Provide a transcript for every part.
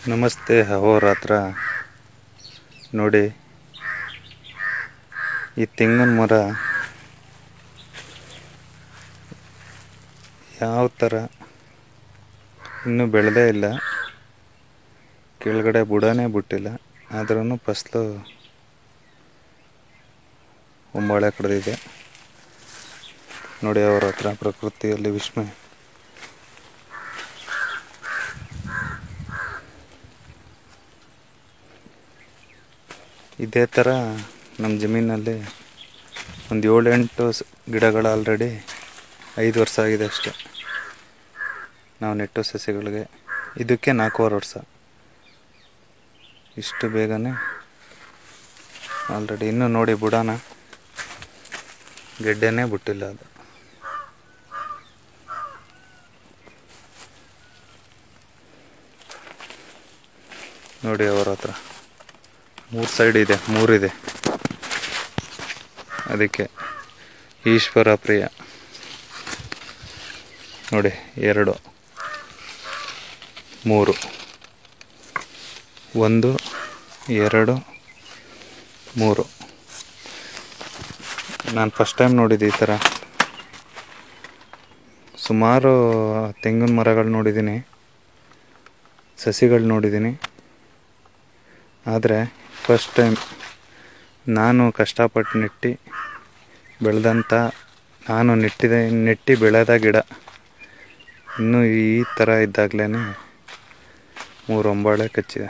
ನಮಸ್ತೆ ಅಹೋರಾತ್ರ ನೋಡಿ ಈ ತೆಂಗಿನ ಮರ ಯಾವ ಥರ ಇನ್ನೂ ಬೆಳೆದೇ ಇಲ್ಲ ಕೆಳಗಡೆ ಬುಡನೇ ಬಿಟ್ಟಿಲ್ಲ ಆದ್ರೂ ಫಸಲು ಒಂಬಾಳೆ ಕಡ್ದಿದೆ ನೋಡಿ ಅವ್ರ ಹತ್ರ ಪ್ರಕೃತಿಯಲ್ಲಿ ವಿಸ್ಮಯ ಇದೇ ಥರ ನಮ್ಮ ಜಮೀನಲ್ಲಿ ಒಂದು ಏಳು ಎಂಟು ಸ್ ಗಿಡಗಳು ಆಲ್ರೆಡಿ ಐದು ವರ್ಷ ಆಗಿದೆ ಅಷ್ಟೆ ನಾವು ನೆಟ್ಟು ಸಸ್ಯಗಳಿಗೆ ಇದಕ್ಕೆ ನಾಲ್ಕೂವರೆ ವರ್ಷ ಇಷ್ಟು ಬೇಗನೆ ಆಲ್ರೆಡಿ ಇನ್ನೂ ನೋಡಿ ಬುಡಾನ ಗೆಡ್ಡೆನೇ ಬಿಟ್ಟಿಲ್ಲ ಅದು ನೋಡಿ ಅವರ ಹತ್ರ ಮೂರು ಸೈಡ್ ಇದೆ ಮೂರಿದೆ ಅದಕ್ಕೆ ಈಶ್ವರ ಪ್ರಿಯ ನೋಡಿ ಎರಡು ಮೂರು ಒಂದು ಎರಡು ಮೂರು ನಾನು ಫಸ್ಟ್ ಟೈಮ್ ನೋಡಿದ್ದೆ ಈ ಥರ ಸುಮಾರು ತೆಂಗಿನ ಮರಗಳು ನೋಡಿದ್ದೀನಿ ಸಸಿಗಳು ನೋಡಿದ್ದೀನಿ ಆದರೆ ಫಸ್ಟ್ ಟೈಮ್ ನಾನು ಕಷ್ಟಪಟ್ಟು ನೆಟ್ಟು ಬೆಳೆದಂಥ ನಾನು ನೆಟ್ಟಿದೆ ನೆಟ್ಟಿ ಬೆಳೆದ ಗಿಡ ಇನ್ನೂ ಈ ಥರ ಇದ್ದಾಗಲೇ ಮೂರು ಒಂಬಾಳೆ ಕಚ್ಚಿದೆ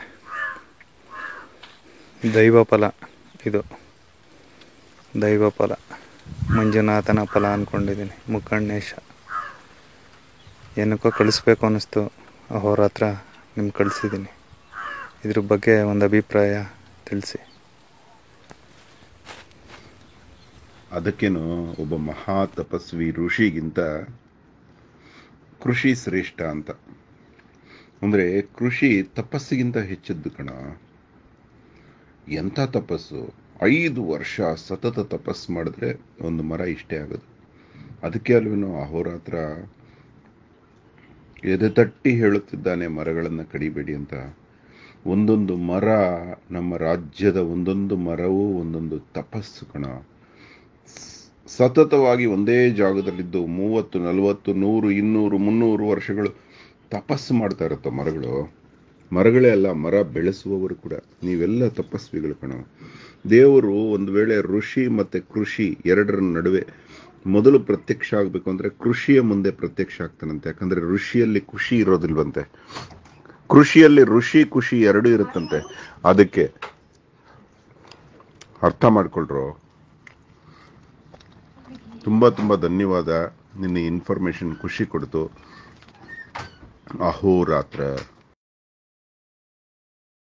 ದೈವ ಫಲ ಇದು ದೈವ ಫಲ ಮಂಜುನಾಥನ ಫಲ ಅಂದ್ಕೊಂಡಿದ್ದೀನಿ ಮುಖಂಡೇಶ ಏನಕ್ಕೋ ಕಳಿಸ್ಬೇಕು ಅನ್ನಿಸ್ತು ಅವ್ರ ಹತ್ರ ನಿಮ್ಗೆ ಕಳಿಸಿದ್ದೀನಿ ಇದ್ರ ಬಗ್ಗೆ ಒಂದು ಅಭಿಪ್ರಾಯ ತಿಳಿಸಿ ಅದಕ್ಕೇನು ಒಬ್ಬ ಮಹಾ ತಪಸ್ವಿ ಋಷಿಗಿಂತ ಕೃಷಿ ಶ್ರೇಷ್ಠ ಅಂತ ಅಂದರೆ ಕೃಷಿ ತಪಸ್ಸಿಗಿಂತ ಹೆಚ್ಚದ್ದು ಕಣ ಎಂಥ ತಪಸ್ಸು ಐದು ವರ್ಷ ಸತತ ತಪಸ್ಸು ಮಾಡಿದ್ರೆ ಒಂದು ಮರ ಇಷ್ಟೇ ಆಗೋದು ಅದಕ್ಕೆ ಅಲ್ವೇನೋ ಅಹೋರಾತ್ರ ಎದೆ ತಟ್ಟಿ ಹೇಳುತ್ತಿದ್ದಾನೆ ಮರಗಳನ್ನು ಕಡಿಬೇಡಿ ಅಂತ ಒಂದೊಂದು ಮರ ನಮ್ಮ ರಾಜ್ಯದ ಒಂದೊಂದು ಮರವೂ ಒಂದೊಂದು ತಪಸ್ಸು ಕಣ ಸತತವಾಗಿ ಒಂದೇ ಜಾಗದಲ್ಲಿದ್ದು ಮೂವತ್ತು ನಲವತ್ತು ನೂರು ಇನ್ನೂರು ಮುನ್ನೂರು ವರ್ಷಗಳು ತಪಸ್ಸು ಮಾಡ್ತಾ ಇರುತ್ತೋ ಮರಗಳು ಮರಗಳೇ ಅಲ್ಲ ಮರ ಬೆಳೆಸುವವರು ಕೂಡ ನೀವೆಲ್ಲ ತಪಸ್ವಿಗಳು ಕಣ ದೇವರು ಒಂದು ವೇಳೆ ಋಷಿ ಮತ್ತು ಕೃಷಿ ಎರಡರ ನಡುವೆ ಮೊದಲು ಪ್ರತ್ಯಕ್ಷ ಆಗಬೇಕು ಅಂದರೆ ಕೃಷಿಯ ಮುಂದೆ ಪ್ರತ್ಯಕ್ಷ ಆಗ್ತಾನಂತೆ ಯಾಕಂದರೆ ಋಷಿಯಲ್ಲಿ ಖುಷಿ ಇರೋದಿಲ್ವಂತೆ ಕೃಷಿಯಲ್ಲಿ ಋಷಿ ಖುಷಿ ಎರಡೂ ಇರುತ್ತಂತೆ ಅದಕ್ಕೆ ಅರ್ಥ ಮಾಡ್ಕೊಳ್ರು ತುಂಬ ತುಂಬ ಧನ್ಯವಾದ ನಿನ್ನ ಇನ್ಫಾರ್ಮೇಶನ್ ಖುಷಿ ಕೊಡ್ತು ಅಹೋರಾತ್ರ